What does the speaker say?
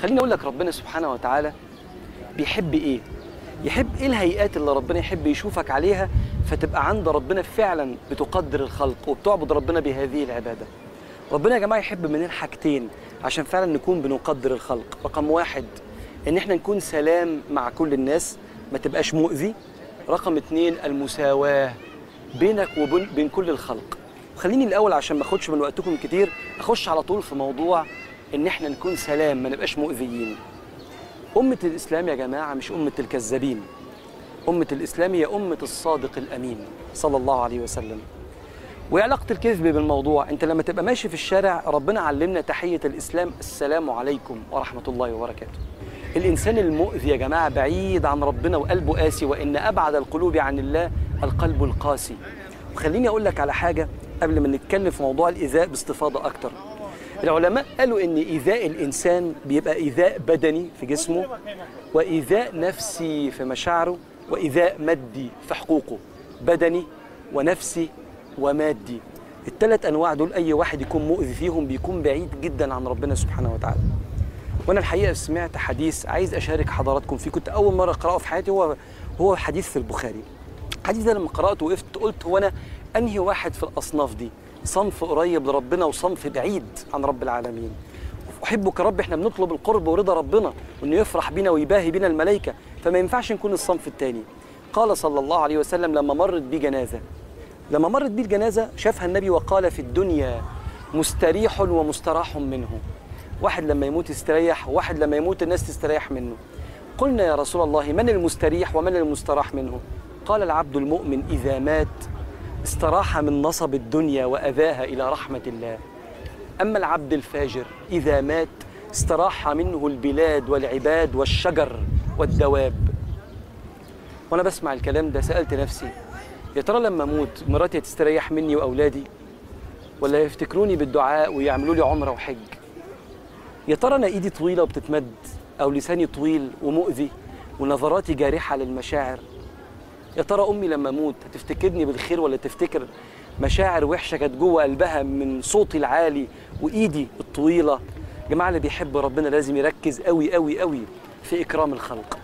خليني اقول لك ربنا سبحانه وتعالى بيحب ايه يحب ايه الهيئات اللي ربنا يحب يشوفك عليها فتبقى عند ربنا فعلا بتقدر الخلق وبتعبد ربنا بهذه العباده ربنا يا جماعه يحب مننا حاجتين عشان فعلا نكون بنقدر الخلق رقم واحد ان احنا نكون سلام مع كل الناس ما تبقاش مؤذي رقم اتنين المساواه بينك وبين بين كل الخلق خليني الاول عشان ما اخدش من وقتكم كتير اخش على طول في موضوع ان احنا نكون سلام ما نبقاش مؤذيين أمة الإسلام يا جماعة مش أمة الكذابين أمة الإسلام هي أمة الصادق الأمين صلى الله عليه وسلم وإيه علاقة الكذب بالموضوع؟ أنت لما تبقى ماشي في الشارع ربنا علمنا تحية الإسلام السلام عليكم ورحمة الله وبركاته الإنسان المؤذي يا جماعة بعيد عن ربنا وقلبه قاسي وإن أبعد القلوب عن الله القلب القاسي وخليني أقول لك على حاجة قبل ما نتكلم في موضوع الإيذاء باستفاضة أكتر العلماء قالوا ان ايذاء الانسان بيبقى ايذاء بدني في جسمه وايذاء نفسي في مشاعره وايذاء مادي في حقوقه بدني ونفسي ومادي الثلاث انواع دول اي واحد يكون مؤذي فيهم بيكون بعيد جدا عن ربنا سبحانه وتعالى وانا الحقيقه سمعت حديث عايز اشارك حضراتكم فيه كنت اول مره اقراه في حياتي هو هو حديث في البخاري الحديث ده لما قراته وقفت قلت هو انا انهي واحد في الاصناف دي صنف قريب لربنا وصنف بعيد عن رب العالمين احبك يا رب احنا بنطلب القرب ورضا ربنا وانه يفرح بينا ويباهي بينا الملائكه فما ينفعش نكون الصنف الثاني قال صلى الله عليه وسلم لما مرت بي جنازه لما مرت بي الجنازه شافها النبي وقال في الدنيا مستريح ومستراح منه واحد لما يموت يستريح وواحد لما يموت الناس تستريح منه قلنا يا رسول الله من المستريح ومن المستراح منه قال العبد المؤمن اذا مات استراح من نصب الدنيا واذاها الى رحمه الله اما العبد الفاجر اذا مات استراح منه البلاد والعباد والشجر والدواب وانا بسمع الكلام ده سالت نفسي يا ترى لما اموت مراتي هتستريح مني واولادي ولا يفتكروني بالدعاء ويعملوا لي عمره وحج يا ترى انا ايدي طويله وبتتمد او لساني طويل ومؤذي ونظراتي جارحه للمشاعر يا ترى امي لما اموت هتفتكرني بالخير ولا تفتكر مشاعر وحشه كانت جوه قلبها من صوتي العالي وايدي الطويله يا جماعه اللي بيحب ربنا لازم يركز قوي قوي قوي في اكرام الخلق